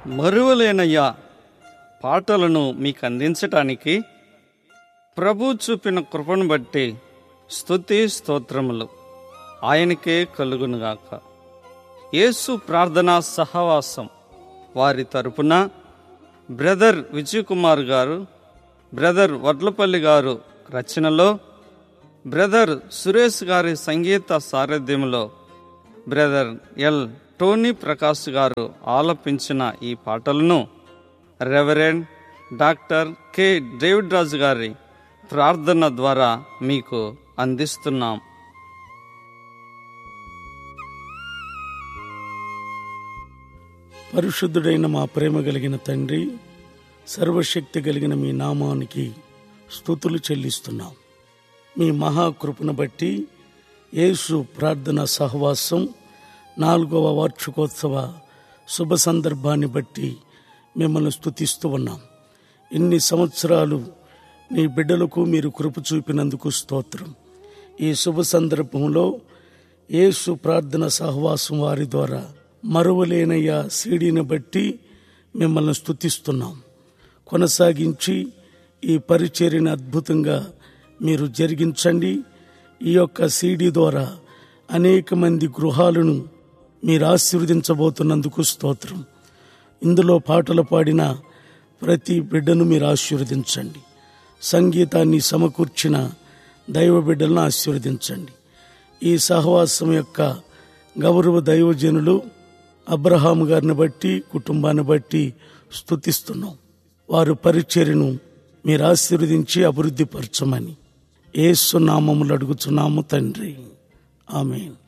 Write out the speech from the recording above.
మరువలేనయ్యా పాటలను మీకు అందించటానికి ప్రభు చూపిన కృపను బట్టి స్తుతి స్తోత్రములు ఆయనకే కలుగునుగాక యేసు ప్రార్థనా సహవాసం వారి తరపున బ్రదర్ విజయ్ కుమార్ గారు బ్రదర్ వడ్లపల్లి గారు రచనలో బ్రదర్ సురేష్ గారి సంగీత సారథ్యంలో బ్రదర్ ఎల్ టోనీ ప్రకాష్ గారు ఆలపించిన ఈ పాటలను reverend doctor K David Raju గారి ప్రార్థన ద్వారా మీకు అందిస్తున్నాం పరిశుద్ధుడైన మా ప్రేమ కలిగిన తండ్రి సర్వశక్తి కలిగిన మీ నామానికి స్థుతులు చెల్లిస్తున్నాం మీ మహాకృపను బట్టి యేసు ప్రార్థన సహవాసం నాలుగవ వార్షికోత్సవ శుభ సందర్భాన్ని బట్టి మిమ్మల్ని స్తుతిస్తూ ఉన్నాం ఇన్ని సంవత్సరాలు నీ బిడ్డలకు మీరు కృప చూపినందుకు స్తోత్రం ఈ శుభ సందర్భంలో యేసు ప్రార్థన సహవాసం వారి ద్వారా మరువలేనయ్య సీడీని బట్టి మిమ్మల్ని స్తుతిస్తున్నాం కొనసాగించి ఈ పరిచర్యను అద్భుతంగా మీరు జరిగించండి ఈ యొక్క సీడీ ద్వారా అనేక మంది గృహాలను మీరు ఆశీర్వదించబోతున్నందుకు స్తోత్రం ఇందులో పాటలు పాడిన ప్రతి బిడ్డను మీరు ఆశీర్వదించండి సంగీతాన్ని సమకూర్చిన దైవ బిడ్డలను ఆశీర్వదించండి ఈ సహవాసం యొక్క గౌరవ దైవజనులు అబ్రహాం గారిని బట్టి కుటుంబాన్ని బట్టి స్తుతిస్తున్నాం వారు పరిచర్యను మీరు ఆశీర్వదించి అభివృద్ధి పరచమని ఏసు నామములు అడుగుచున్నాము తండ్రి ఆమెన్